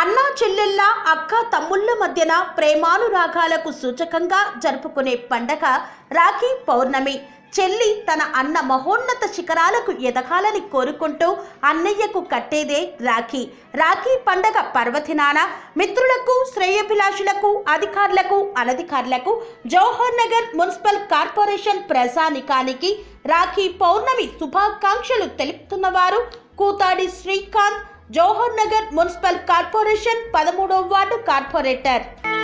అన్నా చెల్లెళ్ళ అక్క తమ్ముళ్ళ మధ్యన ప్రేమానురాగాలకు సూచకంగా జరుపుకునే పండగ రాఖీ పౌర్ణమి చెల్లి తన అన్న మహోన్నత శిఖరాలకు ఎదగాలని కోరుకుంటూ అన్నయ్యకు కట్టేదే రాఖీ రాఖీ పండగ పర్వదినాన మిత్రులకు శ్రేయభిలాషులకు అధికారులకు అనధికారులకు జవహర్ నగర్ మున్సిపల్ కార్పొరేషన్ ప్రజానికానికి రాఖీ పౌర్ణమి శుభాకాంక్షలు తెలుపుతున్నవారు కూతాడి శ్రీకాంత్ జవహర్ నగర్ మున్సిపల్ కార్పొరేషన్ పదమూడవ వార్డు కార్పొరేటర్